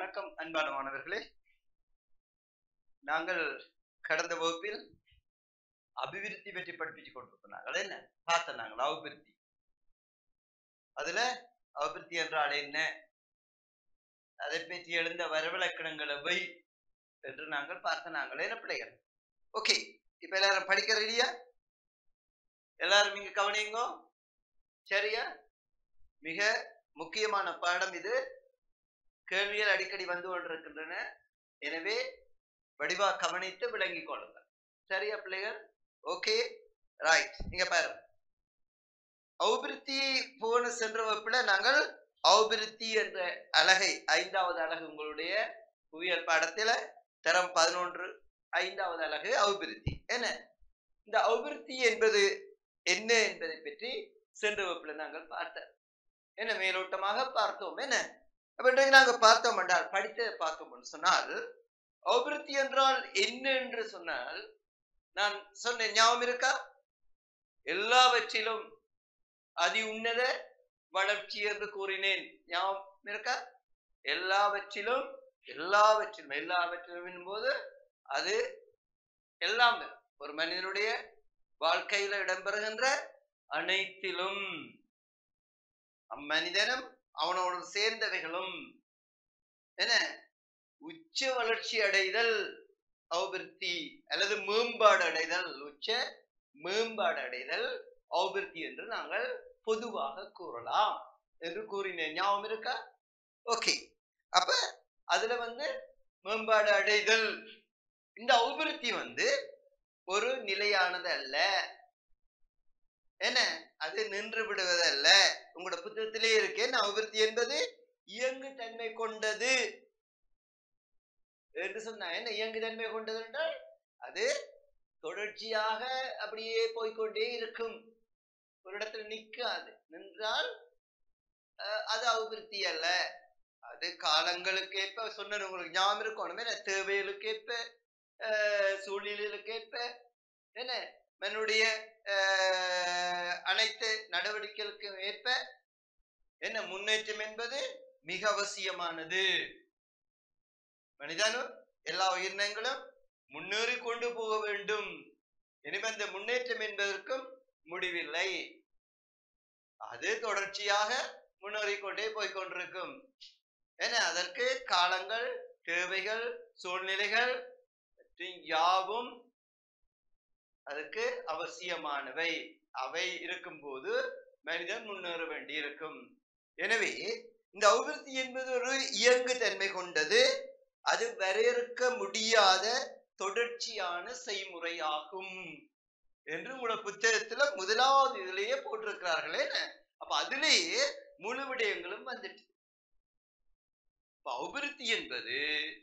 வணக்கம் அன்பான மாணவர்களே நாங்கள் கடந்த வகுப்பில் அபிவிருத்தி பற்றி படிப்பிச்சு கொண்டிருக்கோம் நாங்கள் என்ன பார்த்தோம் நாங்கள் அபிவிருத்தி அதுல அபிவிருத்தி என்றால் என்ன அதை பற்றி எழுந்த வரவிலக்கணங்களை வை என்று நாங்கள் பார்த்த நாங்கள் என்ன பிள்ளைகள் ஓகே இப்ப எல்லாரும் படிக்கிற ரெடியா எல்லாரும் இங்க கவனிங்கோ சரியா மிக முக்கியமான பாடம் இது கேள்விகள் அடிக்கடி வந்து கொண்டிருக்கின்றன எனவே வடிவா கவனித்து விளங்கிக் கொள்ளுங்கள் சரியா பிள்ளைகள் ஓகே ரைட் நீங்க பாருங்க அபிவிருத்தி போன சென்ற வகுப்புல நாங்கள் அபிவிருத்தி என்ற அலகை ஐந்தாவது அலகு உங்களுடைய புவியியல் பாடத்துல தரம் பதினொன்று ஐந்தாவது அலகு அபிவிருத்தி என்ன இந்த அபிவிருத்தி என்பது என்ன என்பதை பற்றி சென்ற வகுப்புல நாங்கள் பார்த்தோம் என்ன மேலோட்டமாக பார்த்தோம் என்ன அப்ப இன்றைக்கு நாங்க பார்த்தோம் என்றால் படித்ததை பார்த்தோம் சொன்னால் அபிவிருத்தி என்றால் என்ன என்று சொன்னால் நான் சொன்னேன் ஞாபகம் இருக்கா எல்லாவற்றிலும் அதி உன்னத வளர்ச்சி என்று கூறினேன் ஞாபகம் இருக்கா எல்லாவற்றிலும் எல்லாவற்றிலும் எல்லாவற்றிலும் போது அது எல்லாம் ஒரு மனிதனுடைய வாழ்க்கையில இடம்பெறுகின்ற அனைத்திலும் அம்மனிதனும் அவனோடு சேர்ந்தவைகளும் என்ன உச்ச வளர்ச்சி அடைதல் அபிவிருத்தி அல்லது மேம்பாடு அடைதல் உச்ச மேம்பாடு அடைதல் அபிவிருத்தி என்று நாங்கள் பொதுவாக கூறலாம் என்று கூறினேன் ஞாபகம் இருக்கா ஓகே அப்ப அதுல வந்து மேம்பாடு அடைதல் இந்த அபிவிருத்தி வந்து ஒரு நிலையானது அல்ல என்ன அது நின்று விடுவதல்ல உங்களோட புத்தகத்திலே இருக்கேன் அபிவிருத்தி என்பது இயங்கு தன்மை கொண்டது என்று சொன்ன என்ன இயங்கு தன்மை கொண்டது என்றால் அது தொடர்ச்சியாக அப்படியே போய்கொண்டே இருக்கும் ஒரு இடத்துல நிற்காது நின்றால் அது அபிவிருத்தி அல்ல அது காலங்களுக்கேற்ப சொன்ன உங்களுக்கு ஞாபகம் இருக்கணும் என்ன தேவைகளுக்கேற்ப சூழ்நிலைகளுக்கேற்ப என்ன மனுடைய அனைத்து நடவடிக்கைகளுக்கும் ஏற்ப என்ன முன்னேற்றம் என்பது மிக அவசியமானது மனிதனும் எல்லா உயிரினங்களும் முன்னேறி கொண்டு போக வேண்டும் எனவே அந்த முன்னேற்றம் என்பதற்கும் முடிவில்லை அது தொடர்ச்சியாக முன்னேறி கொண்டே போய்கொண்டிருக்கும் ஏன்னா அதற்கு காலங்கள் தேவைகள் சூழ்நிலைகள் யாவும் அதுக்கு அவசியமானவை அவை இருக்கும்போது மனிதன் முன்னேற வேண்டி இருக்கும் எனவே இந்த அபிவிருத்தி என்பது ஒரு இயங்கு தன்மை கொண்டது அது வரையறுக்க முடியாத தொடர்ச்சியான செய்முறையாகும் என்று உங்களோட புத்தகத்துல முதலாவது இதுலயே போட்டிருக்கிறார்களே அப்ப அதிலேயே முழு விடயங்களும் வந்துட்டு அபிவிருத்தி என்பது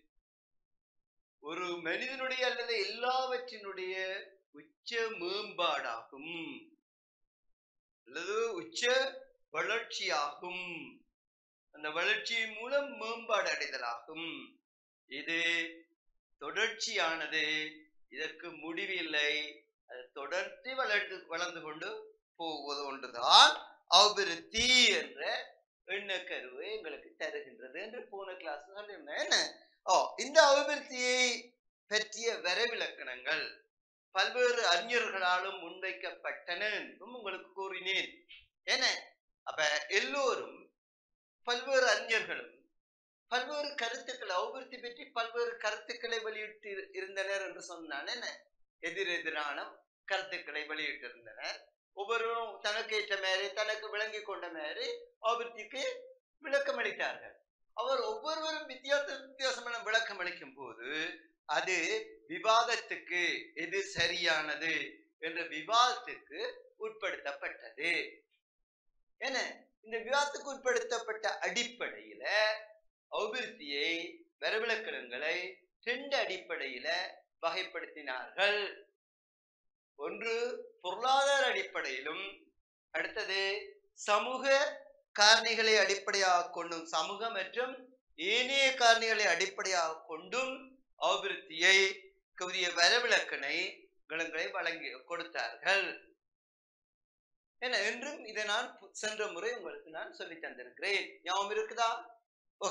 ஒரு மனிதனுடைய அல்லது எல்லாவற்றினுடைய உச்ச மேம்பாடாகும் அல்லது உச்ச வளர்ச்சியாகும் அந்த வளர்ச்சியின் மூலம் மேம்பாடு அடைதலாகும் இது தொடர்ச்சியானது இதற்கு முடிவில்லை அது தொடர்ந்து வளர்ந்து வளர்ந்து கொண்டு போவது ஒன்றுதான் அபிவிருத்தி என்ற எண்ணக்கருவை எங்களுக்கு தருகின்றது என்று போன கிளாஸ் சொல்லியிருந்தேன் என்ன ஓ இந்த அபிவிருத்தியை பற்றிய வரைவிலக்கணங்கள் பல்வேறு அறிஞர்களாலும் முன்வைக்கப்பட்டன என்றும் உங்களுக்கு கூறினேன் என்ன அப்ப எல்லோரும் பல்வேறு அறிஞர்களும் பல்வேறு கருத்துக்களை அபிவிருத்தி பற்றி பல்வேறு கருத்துக்களை வெளியிட்டு இருந்தனர் என்று சொன்னான் என்ன எதிரெதிரான கருத்துக்களை வெளியிட்டிருந்தனர் ஒவ்வொருவரும் தனக்கு ஏற்ற மாதிரி தனக்கு விளங்கி கொண்ட மாதிரி அபிவிருத்திக்கு விளக்கம் அளித்தார்கள் அவர் ஒவ்வொருவரும் வித்தியாச வித்தியாசமான விளக்கம் அளிக்கும் போது அது விவாதத்துக்கு எது சரியானது என்ற விவாதத்துக்கு உட்படுத்தப்பட்டது என்ன இந்த விவாதத்துக்கு உட்படுத்தப்பட்ட அடிப்படையில அபிவிருத்தியை வரவிலக்கணங்களை ரெண்டு அடிப்படையில வகைப்படுத்தினார்கள் ஒன்று பொருளாதார அடிப்படையிலும் அடுத்தது சமூக காரணிகளை அடிப்படையாக கொண்டும் சமூக மற்றும் ஏனைய காரணிகளை அடிப்படையாக கொண்டும் அபிவிருத்தியை புதிய வரவிலக்கணை கணங்களை வழங்கி கொடுத்தார்கள் என என்றும் இதை நான் சென்ற முறை உங்களுக்கு நான் சொல்லி தந்திருக்கிறேன் ஞாபகம் இருக்குதா ஓகே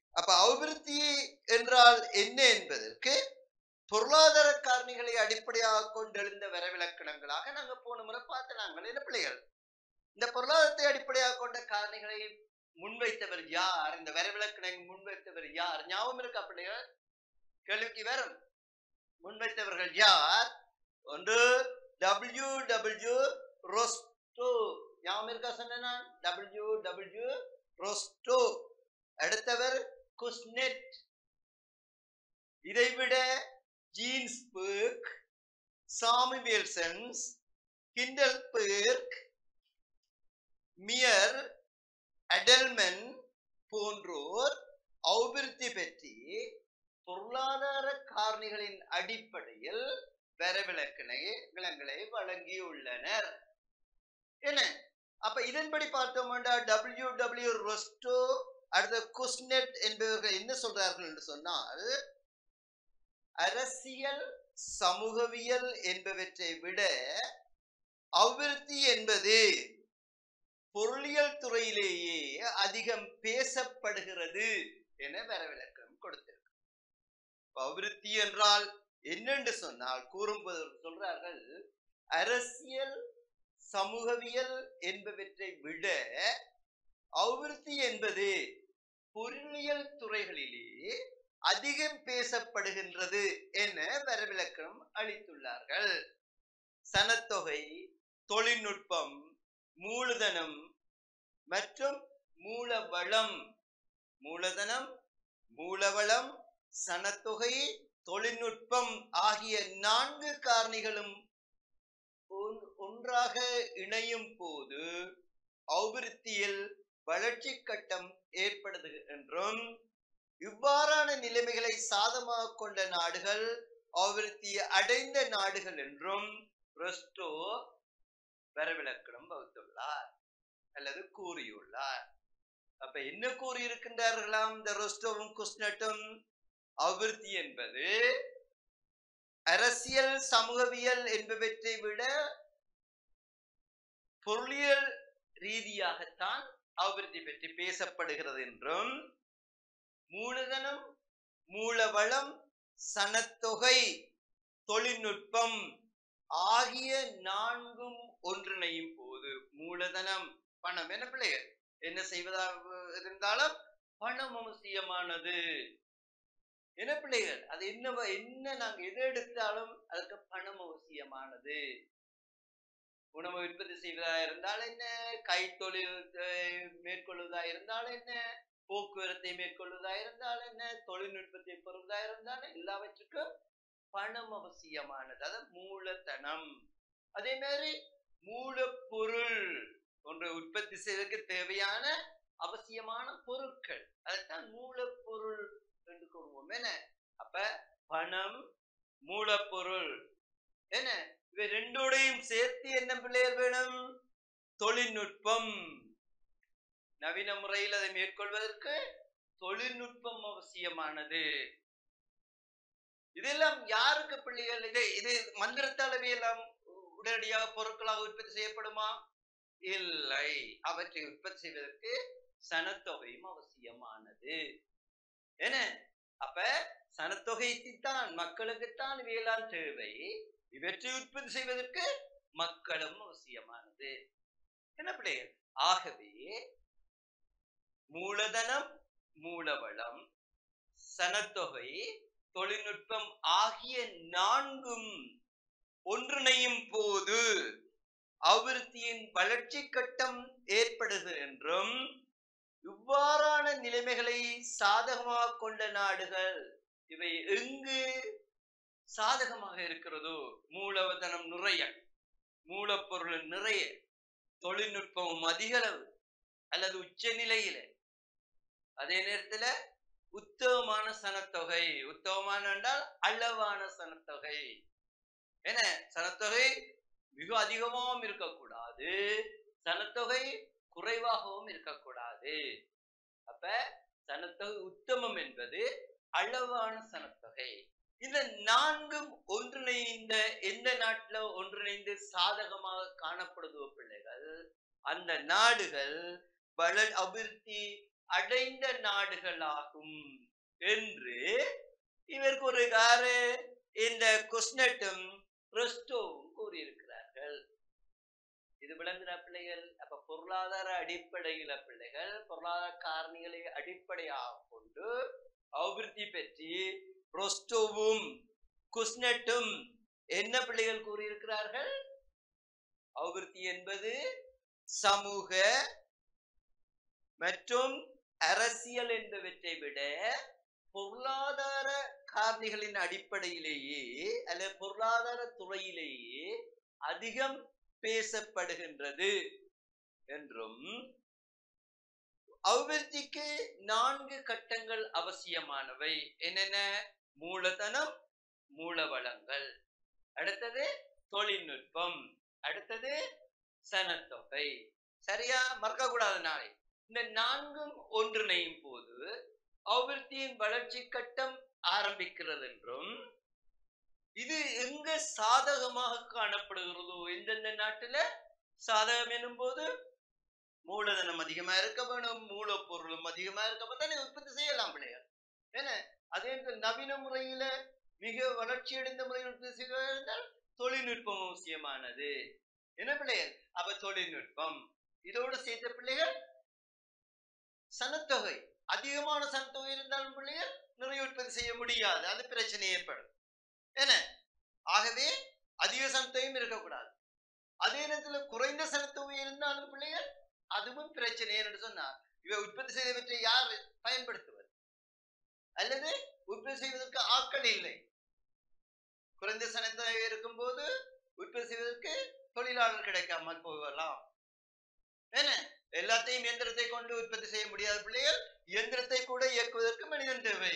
அப்ப அபிவிருத்தி என்றால் என்ன என்பதற்கு பொருளாதார காரணிகளை அடிப்படையாக கொண்டெழுந்த வரவிலக்கணங்களாக நாங்க போன முறை பார்த்த நாங்கள் என்ன பிள்ளைகள் இந்த பொருளாதாரத்தை அடிப்படையாக கொண்ட காரணிகளை முன்வைத்தவர் யார் இந்த வரவிலக்கணம் முன்வைத்தவர் யார் ஞாபகம் இருக்கா பிள்ளைகள் கேள்விக்கு வரும் முன்வைத்தவர்கள் யார் ஒன்று டபிள்யூ டபிள்யூ ரொஸ்டோ ஞாபகம் இருக்கா சொன்ன டபிள்யூ டபிள்யூ ரொஸ்டோ அடுத்தவர் குஸ்னெட் இதைவிட ஜீன்ஸ் பேர்க் சாமுவேல்சன்ஸ் கிண்டல் பேர்க் மியர் அடல்மன் போன்றோர் அபிவிருத்தி பற்றி பொருளாதார காரணிகளின் அடிப்படையில் வரவிலக்கணை விலங்களை வழங்கியுள்ளனர் என்ன அப்ப இதன்படி பார்த்தோம்னா டபிள்யூ டபிள்யூ ரொஸ்டோ அடுத்த குஸ்னெட் என்பவர்கள் என்ன சொல்றார்கள் என்று சொன்னால் அரசியல் சமூகவியல் என்பவற்றை விட அபிவிருத்தி என்பது பொருளியல் துறையிலேயே அதிகம் பேசப்படுகிறது என வரவிலக்கம் கொடுத்திருக்கு அபிவிருத்தி என்றால் என்னென்று சொன்னால் கூறும்போது சொல்றார்கள் அரசியல் சமூகவியல் என்பவற்றை விட அபிவிருத்தி என்பது பொருளியல் துறைகளிலே அதிகம் பேசப்படுகின்றது என வரவிலக்கணம் அளித்துள்ளார்கள் சனத்தொகை தொழில்நுட்பம் மூலதனம் மற்றும் மூலவளம் மூலதனம் மூலவளம் சனத்தொகை தொழில்நுட்பம் ஆகிய நான்கு காரணிகளும் ஒன்றாக இணையும் போது அபிவிருத்தியில் வளர்ச்சி கட்டம் ஏற்படுது என்றும் இவ்வாறான நிலைமைகளை சாதமாக கொண்ட நாடுகள் அபிவிருத்தியை அடைந்த நாடுகள் என்றும் ரெஸ்டோ வரவிலக்கணம் வகுத்துள்ளார் அல்லது கூறியுள்ளார் அப்ப என்ன கூறியிருக்கின்றார்களாம் இந்த ரொஸ்டோவும் குஸ்னட்டும் அபிவிருத்தி என்பது அரசியல் சமூகவியல் என்பவற்றை விட பொருளியல் ரீதியாகத்தான் அபிவிருத்தி பற்றி பேசப்படுகிறது என்றும் மூலதனம் மூலவளம் சனத்தொகை தொழில்நுட்பம் ஆகிய நான்கும் ஒன்றிணையும் போது மூலதனம் பணம் என்ன பிள்ளைகள் என்ன செய்வதாக இருந்தாலும் பணம் அவசியமானது என்ன பிள்ளைகள் அது என்ன என்ன நாங்க எதை எடுத்தாலும் அதுக்கு பணம் அவசியமானது உணவு உற்பத்தி செய்வதா இருந்தால் என்ன கைத்தொழில் மேற்கொள்வதா இருந்தால் என்ன போக்குவரத்தை மேற்கொள்வதா இருந்தால் என்ன தொழில்நுட்பத்தை பெறுவதா இருந்தால் எல்லாவற்றுக்கும் பணம் அவசியமானது அது மூலதனம் அதே மாதிரி மூலப்பொருள் ஒன்றை உற்பத்தி செய்வதற்கு தேவையான அவசியமான பொருட்கள் அதைத்தான் மூலப்பொருள் என்று கூறுவோம் என்ன அப்ப பணம் மூலப்பொருள் என்ன இவை ரெண்டோடையும் சேர்த்து என்ன பிள்ளைகள் வேணும் தொழில்நுட்பம் நவீன முறையில் அதை மேற்கொள்வதற்கு தொழில்நுட்பம் அவசியமானது இதெல்லாம் யாருக்கு பிள்ளைகள் இது இது மந்திரத்தளவே எல்லாம் உடனடியாக பொருட்களாக உற்பத்தி செய்யப்படுமா இல்லை அவற்றை உற்பத்தி செய்வதற்கு சனத்தொகையும் அவசியமானது என்ன அப்ப சனத்தொகைத்தான் மக்களுக்குத்தான் இவையெல்லாம் தேவை இவற்றை உற்பத்தி செய்வதற்கு மக்களும் அவசியமானது என்ன பிள்ளைகள் ஆகவே மூலதனம் மூலவளம் சனத்தொகை தொழில்நுட்பம் ஆகிய நான்கும் ஒன்றிணையும் போது அபிவிருத்தியின் வளர்ச்சி கட்டம் ஏற்படுது என்றும் இவ்வாறான நிலைமைகளை சாதகமாக கொண்ட நாடுகள் இவை எங்கு சாதகமாக இருக்கிறதோ மூலவதனம் நிறைய மூலப்பொருள் நிறைய தொழில்நுட்பமும் அதிகளவு அல்லது உச்ச நிலையில அதே நேரத்துல உத்தமமான சனத்தொகை உத்தமமான என்றால் அளவான சனத்தொகை என்ன சனத்தொகை மிக அதிகமாகவும் இருக்கக்கூடாது சனத்தொகை குறைவாகவும் இருக்கக்கூடாது அப்ப சனத்தொகை உத்தமம் என்பது அளவான சனத்தொகை இந்த நான்கும் ஒன்றிணைந்த எந்த நாட்டுல ஒன்றிணைந்து சாதகமாக காணப்படுதோ பிள்ளைகள் அந்த நாடுகள் வள அபிவிருத்தி அடைந்த நாடுகளாகும் என்று இவர் கூறுகிறாரு இந்த குஸ்னட்டும் ரிஸ்டோவும் கூறியிருக்கிறார்கள் இது விளங்குற பிள்ளைகள் அப்ப பொருளாதார அடிப்படையில பிள்ளைகள் பொருளாதார காரணிகளை அடிப்படையாக கொண்டு அபிவிருத்தி பற்றி ரொஸ்டோவும் குஸ்னட்டும் என்ன பிள்ளைகள் கூறியிருக்கிறார்கள் அபிவிருத்தி என்பது சமூக மற்றும் அரசியல் என்பவற்றை விட பொருளாதார காரணிகளின் அடிப்படையிலேயே அல்லது பொருளாதார துறையிலேயே அதிகம் பேசப்படுகின்றது என்றும் அபிவிருத்திக்கு நான்கு கட்டங்கள் அவசியமானவை என்னென்ன மூலதனம் மூலவளங்கள் அடுத்தது தொழில்நுட்பம் அடுத்தது சனத்தொகை சரியா மறக்க கூடாது நாளை இந்த நான்கும் ஒன்றிணையும் போது அபிவிருத்தியின் வளர்ச்சி கட்டம் ஆரம்பிக்கிறது என்றும் இது எங்க சாதகமாக காணப்படுகிறதோ எந்தெந்த நாட்டுல சாதகம் எனும் போது மூலதனம் அதிகமா இருக்க வேணும் மூலப்பொருளும் அதிகமா இருக்க தானே உற்பத்தி செய்யலாம் பிள்ளைகள் ஏன்னா அதே இந்த நவீன முறையில மிக வளர்ச்சி அடைந்த முறையில் உற்பத்தி செய்ய இருந்தால் தொழில்நுட்பம் அவசியமானது என்ன பிள்ளைகள் அப்ப தொழில்நுட்பம் இதோடு சேர்த்த பிள்ளைகள் சனத்தொகை அதிகமான சனத்தொகை இருந்தாலும் பிள்ளைகள் நிறைய உற்பத்தி செய்ய முடியாது அது பிரச்சனை ஏற்படும் என்ன ஆகவே அதிக சனத்தொகையும் இருக்கக்கூடாது அதே நேரத்தில் குறைந்த சனத்தொகை இருந்தாலும் பிள்ளைகள் அதுவும் பிரச்சனை என்று சொன்னார் இவை உற்பத்தி செய்தவற்றை யார் பயன்படுத்துவது அல்லது உற்பத்தி செய்வதற்கு ஆட்கள் இல்லை குறைந்த சனத்தொகை இருக்கும்போது உற்பத்தி செய்வதற்கு தொழிலாளர் கிடைக்காமல் போகலாம் என்ன எல்லாத்தையும் இயந்திரத்தை கொண்டு உற்பத்தி செய்ய முடியாத பிள்ளைகள் இயந்திரத்தை கூட இயக்குவதற்கு மனிதன் தேவை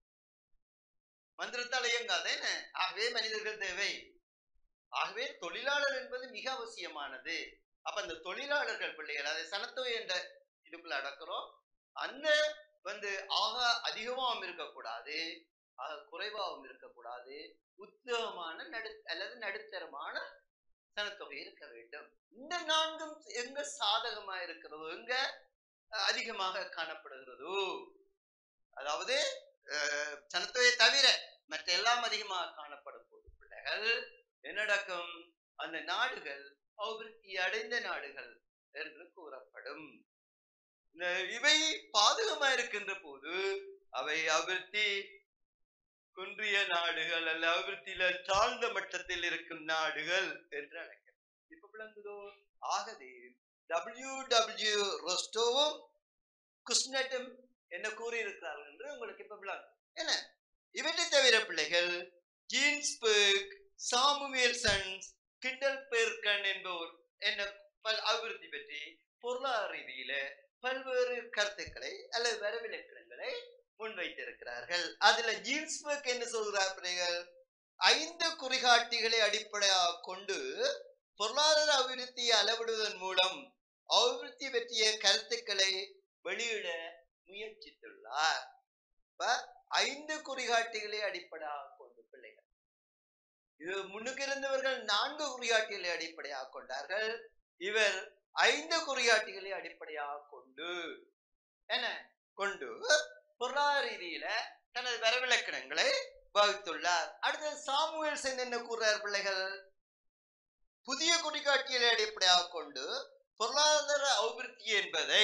மந்திரத்தால் இயங்காது என்ன ஆகவே மனிதர்கள் தேவை ஆகவே தொழிலாளர் என்பது மிக அவசியமானது அப்ப அந்த தொழிலாளர்கள் பிள்ளைகள் அதை சனத்தொகை என்ற இதுக்குள்ள அடக்கிறோம் அந்த வந்து ஆக அதிகமாகவும் இருக்கக்கூடாது ஆக குறைவாகவும் இருக்கக்கூடாது உத்தமமான நடு அல்லது நடுத்தரமான சனத்தொகை இருக்க வேண்டும் இந்த நான்கும் எங்க சாதகமா இருக்கிறதோ எங்க அஹ், அதிகமாக காணப்படுகிறதோ அதாவது அஹ், சனத்தொகை தவிர மற்ற எல்லாம் அதிகமாக காணப்படும் போது பிள்ளைகள் என்ன நடக்கும் அந்த நாடுகள் அபிவிருத்தி அடைந்த நாடுகள் என்று கூறப்படும் இந்த இவை பாதகமா இருக்கின்ற போது அவை அபிவிருத்தி குன்றிய நாடுகள் அல்ல அபிவிருத்தியில தாழ்ந்த மட்டத்தில் இருக்கும் நாடுகள் என்று அழைக்கிறது இப்ப விளங்குதோ ஆகவே டபிள்யூ டபிள்யூ ரொஸ்டோவும் குஸ்னட்டும் என்ன கூறியிருக்கிறார்கள் என்று உங்களுக்கு இப்ப விளங்கும் என்ன இவற்றை தவிர பிள்ளைகள் ஜீன்ஸ்பர்க் சாமுவேல்சன்ஸ் கிண்டல் பெர்கன் என்பவர் என்ன பல் அபிவிருத்தி பற்றி பொருளாதார ரீதியில பல்வேறு கருத்துக்களை அல்லது வரவிலக்கணங்களை முன்வைத்திருக்கிறார்கள் அதுல ஜீன்ஸ்பர்க் என்ன சொல்கிறார் பிள்ளைகள் ஐந்து குறிகாட்டிகளை அடிப்படையாக கொண்டு பொருளாதார அபிவிருத்தியை அளவிடுவதன் மூலம் அபிவிருத்தி பற்றிய கருத்துக்களை வெளியிட முயற்சித்துள்ளார் இப்ப ஐந்து குறிகாட்டிகளை அடிப்படையாக கொண்டு பிள்ளைகள் இது முன்னுக்கு இருந்தவர்கள் நான்கு குறிகாட்டிகளை அடிப்படையாக கொண்டார்கள் இவர் ஐந்து குறிகாட்டிகளை அடிப்படையாக கொண்டு என்ன கொண்டு பொருளாதார ரீதியில தனது வரவிலக்கணங்களை வகுத்துள்ளார் அடுத்தது சாமுவேல்சன் என்ன கூறுறார் பிள்ளைகள் புதிய குறிகாட்டிகளை அடிப்படையாக கொண்டு பொருளாதார அபிவிருத்தி என்பதை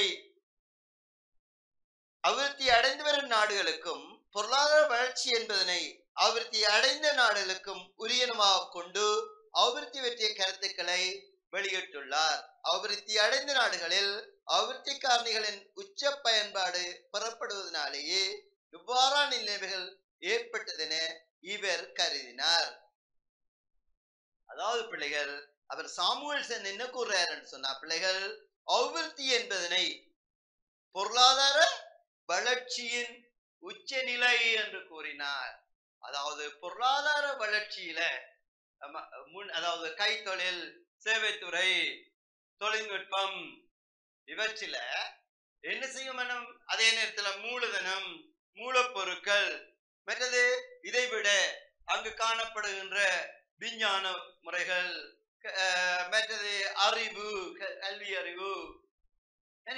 அபிவிருத்தி அடைந்து வரும் நாடுகளுக்கும் பொருளாதார வளர்ச்சி என்பதனை அபிவிருத்தி அடைந்த நாடுகளுக்கும் உரியனமாக கொண்டு அபிவிருத்தி பற்றிய கருத்துக்களை வெளியிட்டுள்ளார் அபிவிருத்தி அடைந்த நாடுகளில் அபிவிருத்தி காரணிகளின் உச்ச பயன்பாடு பெறப்படுவதனாலேயே இவ்வாறான நிலைமைகள் ஏற்பட்டதென இவர் கருதினார் அதாவது பிள்ளைகள் அவர் சாமுவேல்சன் என்ன கூறுறாருன்னு சொன்னா பிள்ளைகள் அபிவிருத்தி என்பதனை பொருளாதார வளர்ச்சியின் உச்சநிலை என்று கூறினார் அதாவது பொருளாதார வளர்ச்சியில நம்ம முன் அதாவது கைத்தொழில் சேவைத்துறை தொழில்நுட்பம் இவற்றில என்ன செய்யும் வேணும் அதே நேரத்துல மூலதனம் மூலப்பொருட்கள் மற்றது இதை விட அங்கு காணப்படுகின்ற விஞ்ஞான முறைகள் க- அஹ் மற்றது அறிவு க- கல்வி அறிவு என்ன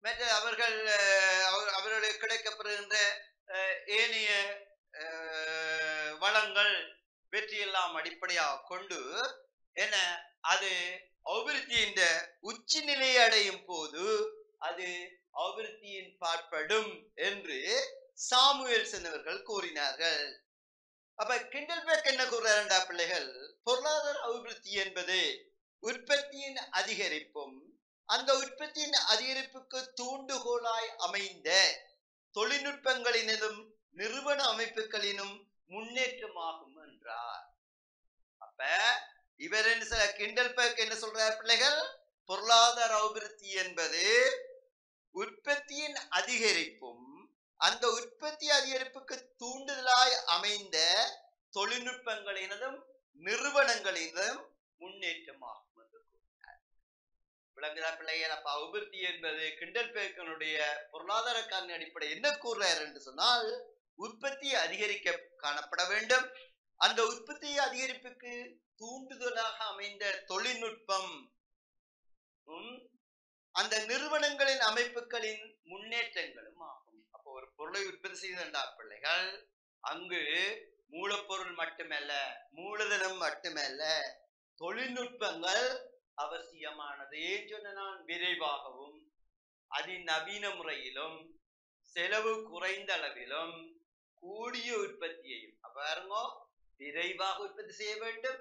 மற்ற அவர்கள் அஹ், அவர்- அவர்களுக்கு கிடைக்கப்படுகின்ற அஹ், ஏனைய அஹ், வளங்கள் வெற்றியெல்லாம் அடிப்படையாக கொண்டு என்ன அது அபிவிருத்தியின் உச்சி நிலையை அடையும் போது அது அபிவிருத்தியின் பாற்படும் என்று சாமுவேல் சென்னவர்கள் கூறினார்கள் அப்ப கிண்டல்பேக் என்ன கூறுறாருண்டா பிள்ளைகள் பொருளாதார அபிவிருத்தி என்பது உற்பத்தியின் அதிகரிப்பும் அந்த உற்பத்தியின் அதிகரிப்புக்கு தூண்டுகோலாய் அமைந்த தொழில்நுட்பங்களினும் நிறுவன அமைப்புகளினும் முன்னேற்றமாகும் என்றார் அப்ப இவர் என்ன சொல்ற- கிண்டல் பேக் என்ன சொல்றார் பிள்ளைகள் பொருளாதார அபிவிருத்தி என்பது உற்பத்தியின் அதிகரிப்பும் அந்த உற்பத்தி அதிகரிப்புக்கு தூண்டுதலாய் அமைந்த தொழில்நுட்பங்களினதும் நிறுவனங்களினதும் முன்னேற்றமாகும் என்று கூறினார் விளங்குதா பிள்ளைகள் அப்ப அபிவிருத்தி என்பது கிண்டல் பேக்கனுடைய பொருளாதார காரணி அடிப்படை என்ன கூறுறார் என்று சொன்னால் உற்பத்தி அதிகரிக்க காணப்பட வேண்டும் அந்த உற்பத்தி அதிகரிப்புக்கு தூண்டுதலாக அமைந்த தொழில்நுட்பம் ம், அந்த நிறுவனங்களின் அமைப்புகளின் முன்னேற்றங்களும் ஆகும் அப்போ ஒரு பொருளை உற்பத்தி செய்தா பிள்ளைகள் அங்கு மூலப்பொருள் மட்டுமல்ல மூலதனம் மட்டுமல்ல தொழில்நுட்பங்கள் அவசியமானது ஏன் சொன்ன நான் விரைவாகவும் அதிநவீன முறையிலும் செலவு குறைந்த அளவிலும் கூடிய உற்பத்தியையும் அப்ப பாருங்க விரைவாக உற்பத்தி செய்ய வேண்டும்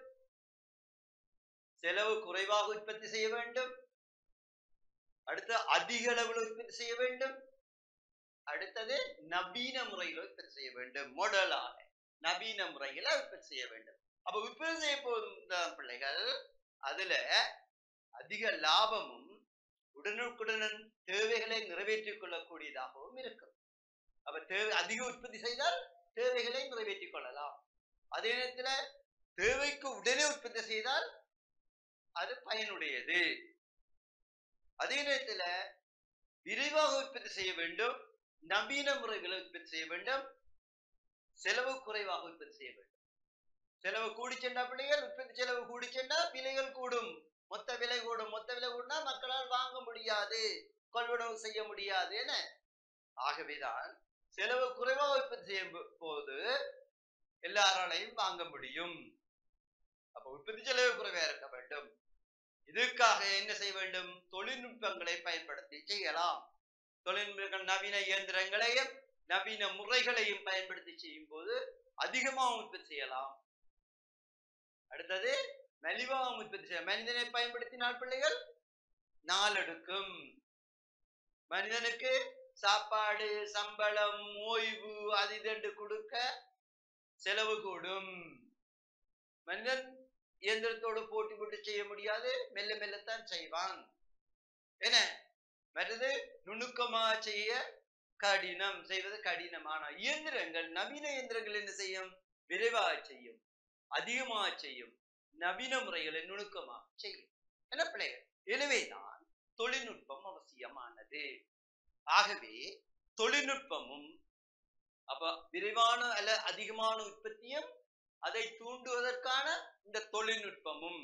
செலவு குறைவாக உற்பத்தி செய்ய வேண்டும் அடுத்து அதிக அளவில் உற்பத்தி செய்ய வேண்டும் அடுத்தது நவீன முறையில் உற்பத்தி செய்ய வேண்டும் மாடலாக நவீன முறையில உற்பத்தி செய்ய வேண்டும் அப்ப உற்பத்தி செய்ய போதும் பிள்ளைகள் அதுல அதிக லாபமும் உடனுக்குடன் தேவைகளை நிறைவேற்றிக் கொள்ளக்கூடியதாகவும் இருக்கும் அப்ப தேவை அதிக உற்பத்தி செய்தால் தேவைகளை நிறைவேற்றிக் கொள்ளலாம் அதே நேரத்துல தேவைக்கு உடனே உற்பத்தி செய்தால் அது பயனுடையது அதே நேரத்துல விரைவாக உற்பத்தி செய்ய வேண்டும் நவீன முறைகளை உற்பத்தி செய்ய வேண்டும் செலவு குறைவாக உற்பத்தி செய்ய வேண்டும் செலவு கூடி சென்றா பிள்ளைகள் உற்பத்தி செலவு கூடி சென்றா விலைகள் கூடும் மொத்த விலை கூடும் மொத்த விலை கூடினா மக்களால் வாங்க முடியாது கொள்வனவு செய்ய முடியாது என ஆகவேதான் செலவு குறைவாக உற்பத்தி செய்யும் போ- போது எல்லாராலையும் வாங்க முடியும் அப்ப உற்பத்தி செலவு குறைவா இருக்க வேண்டும் இதுக்காக என்ன செய்ய வேண்டும் தொழில்நுட்பங்களை பயன்படுத்தி செய்யலாம் தொழில்நுட்பங்கள் நவீன இயந்திரங்களையும் நவீன முறைகளையும் பயன்படுத்தி செய்யும் போது அதிகமாக உற்பத்தி செய்யலாம் அடுத்தது மலிவாக உற்பத்தி செய்ய மனிதனை பயன்படுத்தினால் பிள்ளைகள் நாளெடுக்கும் மனிதனுக்கு சாப்பாடு சம்பளம் ஓய்வு அது இதென்று கொடுக்க செலவு கூடும் மனிதன் இயந்திரத்தோடு போட்டி போட்டு செய்ய முடியாது மெல்ல மெல்லத்தான் செய்வான் என்ன மற்றது நுணுக்கமா செய்ய கடினம் செய்வது கடினமான இயந்திரங்கள் நவீன இயந்திரங்கள் என்ன செய்யும் விரைவாக செய்யும் அதிகமாக செய்யும் நவீன முறைகளை நுணுக்கமாக செய்யும் என்ன பிள்ளைகள் எனவேதான் தொழில்நுட்பம் அவசியமானது ஆகவே தொழில்நுட்பமும் அப்ப விரைவான அல்ல அதிகமான உற்பத்தியும் அதை தூண்டுவதற்கான இந்த தொழில்நுட்பமும்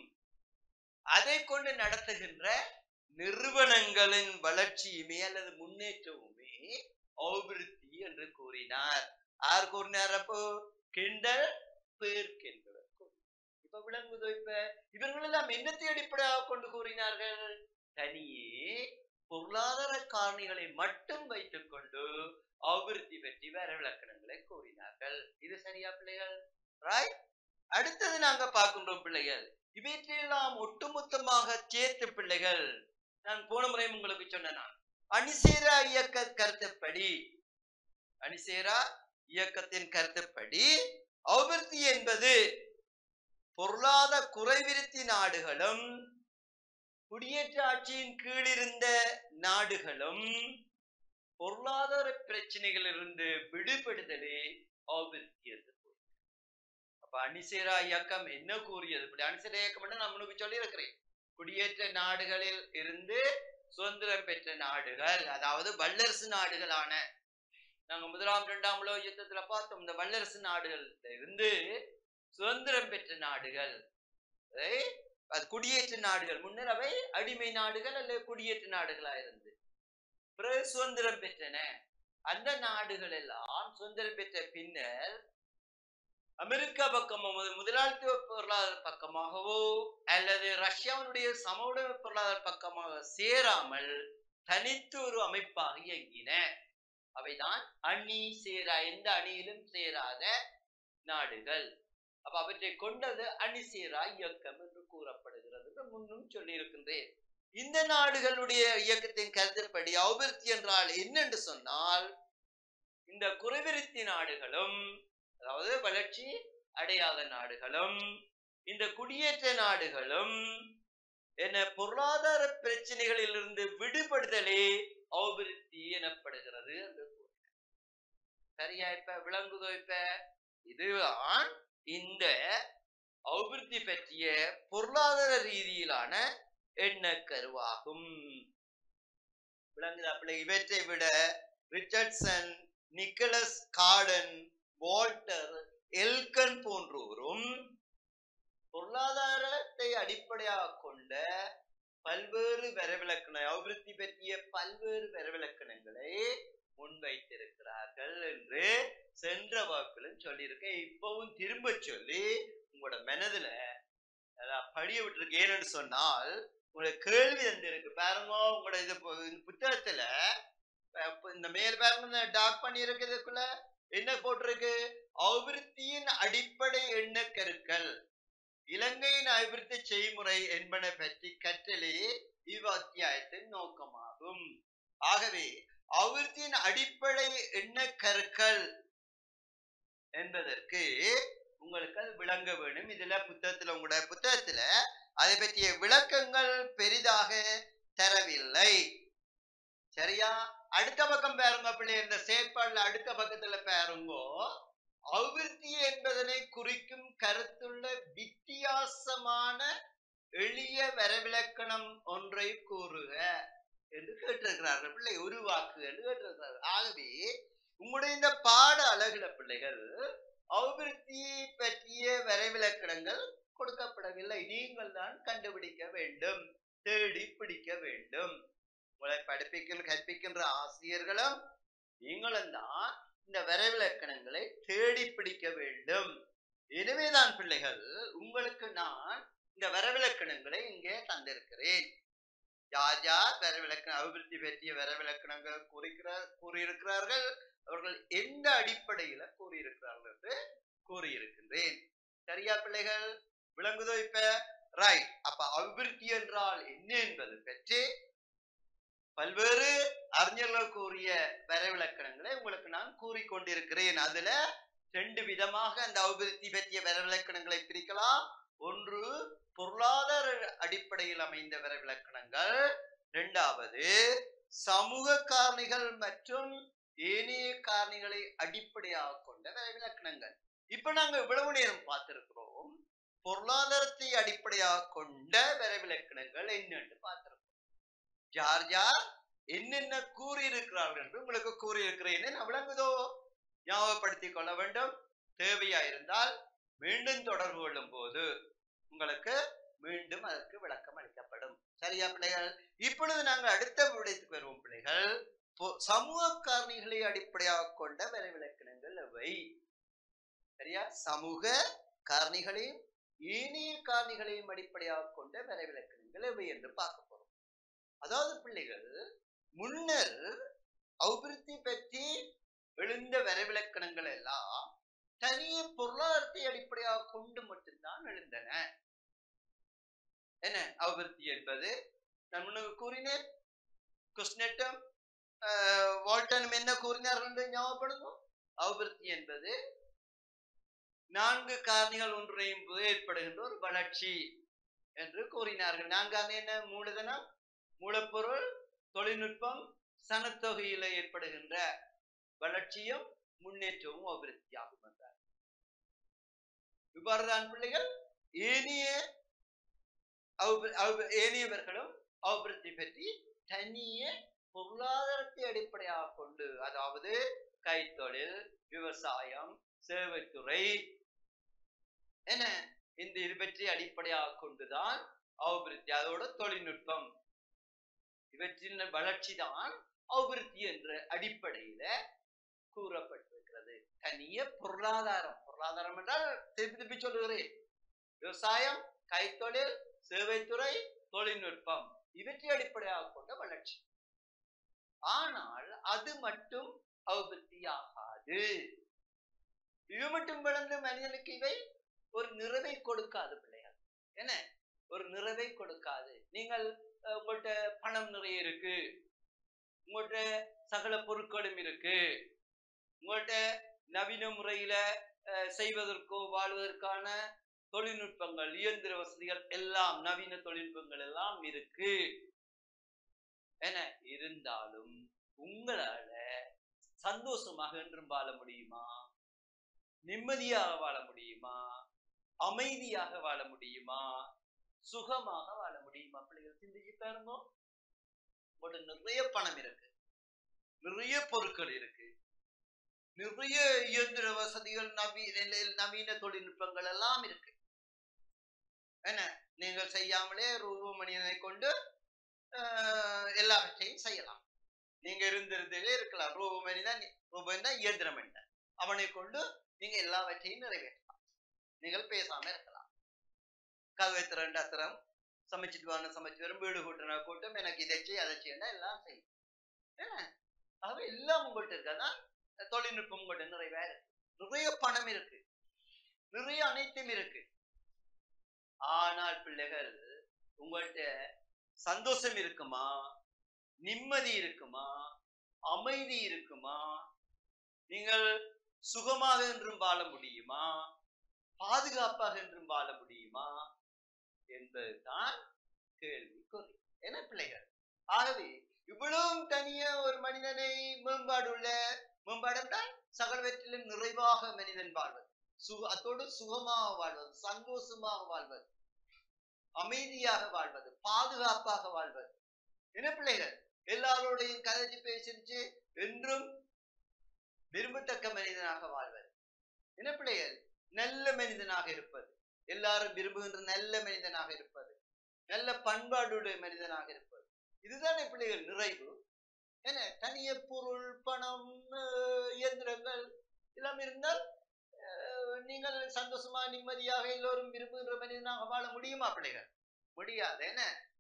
அதை கொண்டு நடத்துகின்ற நிறுவனங்களின் வளர்ச்சியுமே அல்லது முன்னேற்றமுமே அபிவிருத்தி என்று கூறினார் யார் கூறினார் அப்போ கிண்டல் பேர்க் என்பவர் கூறினார். இப்ப விளங்குதோ இப்ப இவர்கள் எல்லாம் என்னத்தை அடிப்படையாக கொண்டு கூறினார்கள் தனியே பொருளாதார காரணிகளை மட்டும் வைத்துக் கொண்டு அபிவிருத்தி பற்றி வேற விளக்கணங்களை கூறினார்கள் இது சரியா பிள்ளைகள் ரைட் அடுத்தது நாங்க பார்க்கின்றோம் பிள்ளைகள் இவற்றையெல்லாம் ஒட்டுமொத்தமாக சேர்த்து பிள்ளைகள் நான் போன முறை உங்களுக்கு சொன்னேன் நான் அணிசேரா இயக்க கருத்துப்படி அணிசேரா இயக்கத்தின் கருத்துப்படி அபிவிருத்தி என்பது பொருளாதார குறைவிருத்தி நாடுகளும் குடியேற்ற ஆட்சியின் கீழ் இருந்த நாடுகளும் பொருளாதார பிரச்சனைகளிலிருந்து விடுபடுதலே அபிவிருத்தி என்று கூறுகிறது. அப்ப அணிசேரா இயக்கம் என்ன கூறியது இப்படி அணிசேரா இயக்கம் நான் முன்னுக்கு சொல்லி இருக்கிறேன் குடியேற்ற நாடுகளில் இருந்து சுதந்திரம் பெற்ற நாடுகள் அதாவது வல்லரசு நாடுகளான நாங்க முதலாம் இரண்டாம் உலக யுத்தத்துல பார்த்தோம் இந்த வல்லரசு நாடுகள்ல இருந்து சுதந்திரம் பெற்ற நாடுகள் அதை அது குடியேற்ற நாடுகள் முன்னர் அவை அடிமை நாடுகள் அல்லது குடியேற்ற நாடுகளா இருந்து பிறகு சுதந்திரம் பெற்றன அந்த நாடுகள் எல்லாம் சுதந்திரம் பெற்ற பின்னர் அமெரிக்கா பக்கமோ முத- முதலாளித்துவ பொருளாதார பக்கமாகவோ அல்லது ரஷ்யாவினுடைய சமூக பொருளாதார பக்கமாக சேராமல் தனித்து ஒரு அமைப்பாக இயங்கின அவைதான் அணி சேரா எந்த அணியிலும் சேராத நாடுகள் அப்ப அவற்றை கொண்டது அணி சேரா இயக்கம் என்று கூறப்படுகிறது என்று முன்னும் சொல்லியிருக்கின்றேன் இந்த நாடுகளுடைய இயக்கத்தின் கருத்துப்படி அபிவிருத்தி என்றால் என்னென்று சொன்னால் இந்த குறைவிருத்தி நாடுகளும் அதாவது வளர்ச்சி அடையாத நாடுகளும் இந்த குடியேற்ற நாடுகளும் என பொருளாதார பிரச்சனைகளிலிருந்து விடுபடுதலே அபிவிருத்தி எனப்படுகிறது என்று கூறினார். சரியா இப்ப விளங்குதோ இப்ப இதுதான் இந்த அபிவிருத்தி பற்றிய பொருளாதார ரீதியிலான எண்ணக்கருவாகும் விளங்குதாப்பிள்ளை இவற்றை விட Richardson Nicholas Gordon Walter Elkan போன்றோரும் பொருளாதாரத்தை அடிப்படையாக கொண்ட பல்வேறு வரைவிலக்கண அபிவிருத்தி பற்றிய பல்வேறு வரைவிலக்கணங்களை முன்வைத்திருக்கிறார்கள் என்று சென்ற வகுப்பிலும் சொல்லியிருக்கேன் இப்பவும் திரும்ப சொல்லி உங்களோட மனதுல அதான் படிய விட்டுருக்கு ஏன்னு சொன்னால் உங்களுக்கு கேள்வி தந்திருக்கு பாருங்க உங்களோட இது பு- இந்த புத்தகத்துல அஹ் இப்ப இந்த மேல் பாருங்க டாக் பண்ணி இருக்கிறதுக்குள்ள என்ன போட்டிருக்கு அபிவிருத்தியின் அடிப்படை எண்ண கருக்கள் இலங்கையின் அபிவிருத்தி செய்முறை என்பன பற்றி கற்றலே இவ் அத்தியாயத்தின் நோக்கமாகும் ஆகவே அபிவிருத்தியின் அடிப்படை எண்ண கருக்கள் என்பதற்கு உங்களுக்கு அது விளங்க வேணும் இதுல புத்தகத்துல உங்களோட புத்தகத்துல அதை பற்றிய விளக்கங்கள் பெரிதாக தரவில்லை சரியா அடுத்த பக்கம் பாருங்க பிள்ளை இந்த செயற்பாடுல அடுத்த பக்கத்துல பாருங்கோ அபிவிருத்தி என்பதனை குறிக்கும் கருத்துள்ள வித்தியாசமான எளிய வரைவிலக்கணம் ஒன்றை கூறுக என்று கேட்டிருக்கிறார்கள் பிள்ளை உருவாக்கு என்று கேட்டிருக்கிறார்கள் ஆகவே உங்களுடைய இந்த பாட அழகுல பிள்ளைகள் அபிவிருத்தியை பற்றிய வரைவிலக்கணங்கள் கொடுக்கப்படவில்லை நீங்கள் தான் கண்டுபிடிக்க வேண்டும் தேடி பிடிக்க வேண்டும் உங்களை படிப்பிக்கின்ற கற்பிக்கின்ற ஆசிரியர்களும் நீங்களும் தான் இந்த வரைவிலக்கணங்களை தேடி பிடிக்க வேண்டும் எனவேதான் பிள்ளைகள் உங்களுக்கு நான் இந்த வரவிலக்கணங்களை இங்கே தந்திருக்கிறேன் யார் யார் வரவிலக்கண அபிவிருத்தி பற்றிய வரவிலக்கணங்களை கூறுகிறார் கூறியிருக்கிறார்கள் அவர்கள் எந்த அடிப்படையில கூறியிருக்கிறார்கள் என்று கூறியிருக்கின்றேன் சரியா பிள்ளைகள் விளங்குதோ இப்ப ரைட் அப்ப அபிவிருத்தி என்றால் என்ன என்பது பற்றி பல்வேறு அறிஞர்கள் கூறிய வரைவிலக்கணங்களை உங்களுக்கு நான் கூறிக்கொண்டிருக்கிறேன் அதுல ரெண்டு விதமாக அந்த அபிவிருத்தி பற்றிய வரைவிலக்கணங்களை பிரிக்கலாம் ஒன்று பொருளாதார அடிப்படையில் அமைந்த வரைவிலக்கணங்கள் இரண்டாவது சமூக காரணிகள் மற்றும் ஏனைய காரணிகளை அடிப்படையாக கொண்ட வரைவிலக்கணங்கள் இப்ப நாங்க இவ்வளவு நேரம் பார்த்திருக்கிறோம் பொருளாதாரத்தை அடிப்படையாக கொண்ட வரைவிலக்கணங்கள் என்னன்னு பார்த்திருக்கிறோம் யார் யார் என்னென்ன கூறியிருக்கிறார்கள் என்று உங்களுக்கு கூறியிருக்கிறேன் நான் விளங்குதோ ஞாபகப்படுத்திக் கொள்ள வேண்டும் தேவையா இருந்தால் மீண்டும் தொடர்பு கொள்ளும் போது உங்களுக்கு மீண்டும் அதற்கு விளக்கம் அளிக்கப்படும் சரியா பிள்ளைகள் இப்பொழுது நாங்கள் அடுத்த விடயத்துக்கு வருவோம் பிள்ளைகள் பொ- சமூக காரணிகளை அடிப்படையாக கொண்ட வரைவிலக்கணங்கள் அவை சரியா சமூக காரணிகளையும் ஏனைய காரணிகளையும் அடிப்படையாக கொண்ட வரைவிலக்கணங்கள் எவை என்று பார்க்க போறோம் அதாவது பிள்ளைகள் முன்னர் அபிவிருத்தி பற்றி எழுந்த வரைவிலக்கணங்கள் எல்லாம் தனியே பொருளாதாரத்தை அடிப்படையாக கொண்டு மட்டும்தான் எழுந்தன என்ன அபிவிருத்தி என்பது நான் முன்னகு கூறினேன் குஸ்னெட்டும் வால்டனும் என்ன கூறினார்கள் என்று ஞாபகப்படுங்க அபிவிருத்தி என்பது நான்கு காரணிகள் ஒன்றையும் போது ஏற்படுகின்ற ஒரு வளர்ச்சி என்று கூறினார்கள் நான்காவது என்ன மூலதனம் மூலப்பொருள் தொழில்நுட்பம் சனத்தொகையில ஏற்படுகின்ற வளர்ச்சியும் முன்னேற்றமும் அபிவிருத்தியாகும் என்றார் இவ்வாறுதான் பிள்ளைகள் ஏனைய அபிவி- அபிவி- ஏனையவர்களும் அபிவிருத்தி பற்றி தனிய பொருளாதாரத்தை அடிப்படையாக கொண்டு அதாவது கைத்தொழில் விவசாயம் சேவைத்துறை என்ன இந்த இது பற்றி அடிப்படையாக கொண்டுதான் அபிவிருத்தி அதோட தொழில்நுட்பம் இவற்றின் வளர்ச்சி தான் அபிவிருத்தி என்ற அடிப்படையில கூறப்பட்டிருக்கிறது தனிய பொருளாதாரம் பொருளாதாரம் என்றால் திருப்பி திருப்பி சொல்லுகிறேன் விவசாயம் கைத்தொழில் சேவைத்துறை தொழில்நுட்பம் இவற்றை அடிப்படையாக கொண்ட வளர்ச்சி ஆனால் அது மட்டும் அபிவிருத்தியாகாது இது மட்டும் வளர்ந்த மனிதனுக்கு இவை ஒரு நிறைவை கொடுக்காது பிள்ளைகள் என்ன ஒரு நிறைவை கொடுக்காது நீங்கள் அஹ், உங்கள்ட்ட பணம் நிறைய இருக்கு உங்கள்ட்ட சகல பொருட்களும் இருக்கு உங்கள்ட்ட நவீன முறையில அஹ், செய்வதற்கோ வாழ்வதற்கான தொழில்நுட்பங்கள் இயந்திர வசதிகள் எல்லாம் நவீன தொழில்நுட்பங்கள் எல்லாம் இருக்கு என இருந்தாலும் உங்களால சந்தோஷமாக என்றும் வாழ முடியுமா நிம்மதியாக வாழ முடியுமா அமைதியாக வாழ முடியுமா சுகமாக வாழ முடியுமா பிள்ளைகள் சிந்திச்சு பாருங்க உங்கள்ட்ட நிறைய பணம் இருக்கு நிறைய பொருட்கள் இருக்கு நிறைய இயந்திர வசதிகள் நவீன நவீன தொழில்நுட்பங்கள் எல்லாம் இருக்கு என்ன நீங்கள் செய்யாமலே ரூப மனிதனை கொண்டு ஆஹ், எல்லாவற்றையும் செய்யலாம் நீங்க இருந்திருந்தே இருக்கலாம் ரூப மனிதன் ரூபம் தான் இயந்திர மனிதன் அவனை கொண்டு நீங்க எல்லாவற்றையும் நிறைவேற்றலாம் நீங்கள் பேசாம இருக்கலாம் கதவை திறண்ட அத்திரம் சமைச்சிட்டு வாங்க சமைச்சு வரும் வீடு கூட்டின கூட்டம் எனக்கு இதை செய்ய அதை செய்யணும் எல்லாம் செய்யும் என்ன ஆகவே எல்லாம் உங்கள்கிட்ட இருக்காதான் தொழில்நுட்பம் உங்கள்கிட்ட நிறைய இருக்கு நிறைய பணம் இருக்கு நிறைய அனைத்தும் இருக்கு ஆனால் பிள்ளைகள் உங்கள்கிட்ட சந்தோஷம் இருக்குமா நிம்மதி இருக்குமா அமைதி இருக்குமா நீங்கள் சுகமாக என்றும் வாழ முடியுமா பாதுகாப்பாக என்றும் வாழ முடியுமா என்பதுதான் கேள்விக்குறி என்ன பிள்ளைகள் ஆகவே இவ்வளவும் தனிய ஒரு மனிதனை மேம்பாடுள்ள மேம்பாடு என்றால் சகலவற்றிலும் நிறைவாக மனிதன் வாழ்வது சுக அத்தோடு சுகமாக வாழ்வது சந்தோஷமாக வாழ்வது அமைதியாக வாழ்வது பாதுகாப்பாக வாழ்வது என்ன பிள்ளைகள் எல்லாரோடையும் கதைச்சு பேசிச்சு என்றும் விரும்பத்தக்க மனிதனாக வாழ்வது என்ன பிள்ளைகள் நல்ல மனிதனாக இருப்பது எல்லாரும் விரும்புகின்ற நல்ல மனிதனாக இருப்பது நல்ல பண்பாடுடைய மனிதனாக இருப்பது இதுதானே பிள்ளைகள் நிறைவு என்ன தனிய பொருள் பணம் அஹ், இயந்திரங்கள் எல்லாம் இருந்தால் அஹ், நீங்கள் சந்தோஷமா நிம்மதியாக எல்லோரும் விரும்புகின்ற மனிதனாக வாழ முடியுமா பிள்ளைகள் முடியாது என்ன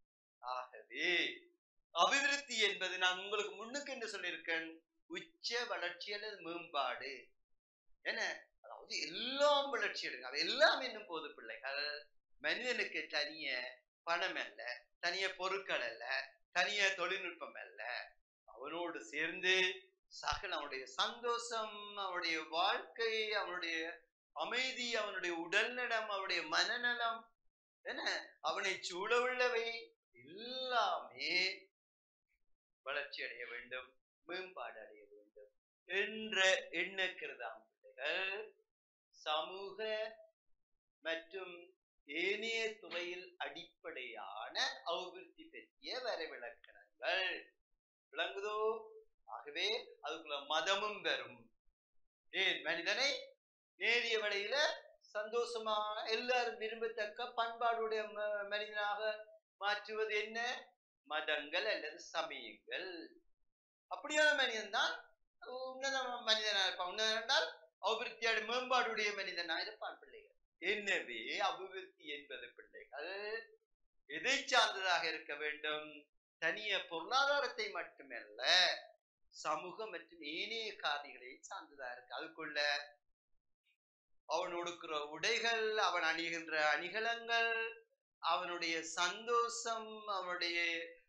ஆகவே அபிவிருத்தி என்பது நான் உங்களுக்கு முன்னுக்கு என்று சொல்லியிருக்கேன் உச்ச வளர்ச்சி அல்லது மேம்பாடு என்ன அதாவது எல்லாம் வளர்ச்சி எடுங்க அது எல்லாம் என்னும் போது பிள்ளைகள் மனிதனுக்கு தனிய பணம் அல்ல தனிய பொருட்கள் அல்ல தனிய தொழில்நுட்பம் அல்ல அவனோடு சேர்ந்து சகல அவனுடைய சந்தோஷம் அவனுடைய வாழ்க்கை அவனுடைய அமைதி அவனுடைய உடல்நலம் அவனுடைய மனநலம் என்ன அவனை சூழ உள்ளவை எல்லாமே வளர்ச்சி அடைய வேண்டும் மேம்பாடு அடைய வேண்டும் என்ற எண்ணக்கிறதாம் பிள்ளைகள் சமூக மற்றும் ஏனைய துறையில் அடிப்படையான அபிவிருத்தி பற்றிய வரைவிலக்கணங்கள் விளங்குதோ ஆகவே அதுக்குள்ள மதமும் வரும் ஏன் மனிதனை நேரிய வழியில சந்தோஷமான எல்லாரும் விரும்பத்தக்க பண்பாடுடைய ம- மனிதனாக மாற்றுவது என்ன மதங்கள் அல்லது சமயங்கள் அப்படியான மனிதன் தான் உன்னத மனிதனா இருப்பான் உன்னதம் என்றால் அபிவிருத்தியோட மேம்பாடுடைய மனிதனா இருப்பான் பிள்ளைகள் எனவே அபிவிருத்தி என்பது பிள்ளைகள் எதை சார்ந்ததாக இருக்க வேண்டும் தனிய பொருளாதாரத்தை மட்டுமல்ல சமூக மற்றும் ஏனைய காரியங்களை சார்ந்ததா இருக்கு அதுக்குள்ள அவன் உடுக்கிற உடைகள் அவன் அணிகின்ற அணிகலங்கள் அவனுடைய சந்தோஷம் அவனுடைய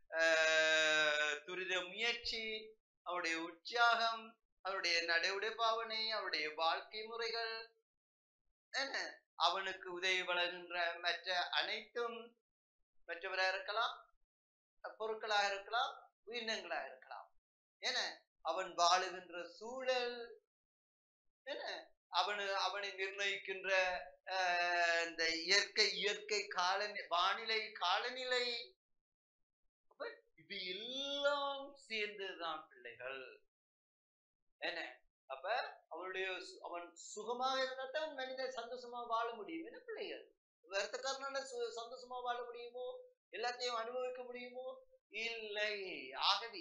ஆஹ், துரித முயற்சி அவனுடைய உற்சாகம் அவனுடைய நடைமுறை பாவனை அவனுடைய வாழ்க்கை முறைகள் என்ன அவனுக்கு உதவி வழங்குகின்ற மற்ற அனைத்தும் மற்றவராக இருக்கலாம் பொருட்களாக இருக்கலாம் உயிரினங்களாக இருக்கலாம் என அவன் வாழுகின்ற சூழல் என்ன அவனு அவனை நிர்ணயிக்கின்ற ஆஹ், இந்த இயற்கை இயற்கை காலநி வானிலை காலநிலை அப்ப இது எல்லாம் சேர்ந்ததுதான் பிள்ளைகள் என்ன அப்ப அவனுடைய சு- அவன் சுகமாக இருந்தா தான் மனிதன் சந்தோஷமா வாழ முடியும் என்ன பிள்ளைகள் வருத்தக்காரனால சு- சந்தோஷமா வாழ முடியுமோ எல்லாத்தையும் அனுபவிக்க முடியுமோ இல்லை ஆகவே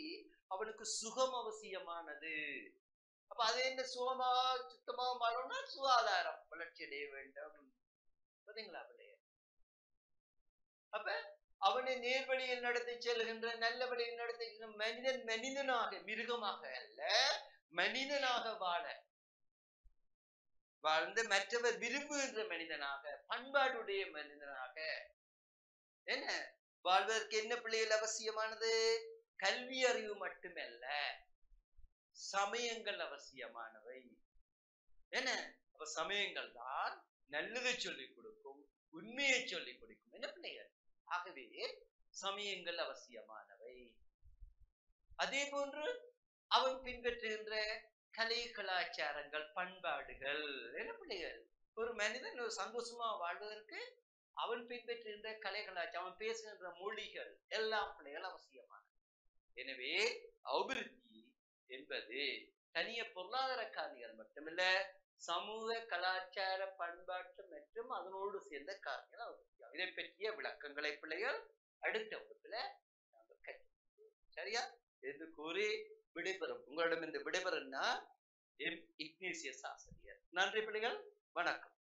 அவனுக்கு சுகம் அவசியமானது அப்ப அது என்ன சுகமா சுத்தமா வாழணும்னா சுகாதாரம் வளர்ச்சி அடைய வேண்டும் புரியுங்களா பிள்ளைய அப்ப அவனை நேர்வழியில் நடத்தி செல்கின்ற நல்ல வழியில் நடத்தி செல்கின்ற மனிதன் மனிதனாக மிருகமாக அல்ல மனிதனாக வாழ வாழ்ந்து மற்றவர் விரும்புகின்ற மனிதனாக பண்பாடுடைய மனிதனாக என்ன வாழ்வதற்கு என்ன பிள்ளைகள் அவசியமானது கல்வி அறிவு மட்டுமல்ல சமயங்கள் அவசியமானவை என்ன அப்ப சமயங்கள் தான் நல்லதை சொல்லிக் கொடுக்கும் உண்மையை சொல்லிக் கொடுக்கும் என்ன பிள்ளைகள் ஆகவே சமயங்கள் அவசியமானவை அதே போன்று அவன் பின்பற்றுகின்ற கலை கலாச்சாரங்கள் பண்பாடுகள் என்ன பிள்ளைகள் ஒரு மனிதன் ஒரு சந்தோஷமா வாழ்வதற்கு அவன் பின்பற்றுகின்ற கலை கலாச்சாரம் அவன் பேசுகின்ற மொழிகள் எல்லாம் பிள்ளைகள் அவசியமானது எனவே அபிவிருத்தி என்பது தனிய பொருளாதார காரணிகள் மட்டுமல்ல சமூக கலாச்சார பண்பாட்டு மற்றும் அதனோடு சேர்ந்த காரணிகள் அவசியம் இதை பற்றிய விளக்கங்களை பிள்ளைகள் அடுத்த வகுப்புல நாங்கள் கற்று சரியா என்று கூறி விடைபெறும் உங்களிடம் இந்த விடைபெறும்னா எம் இக்னேசியஸ் ஆசிரியர் நன்றி பிள்ளைகள் வணக்கம்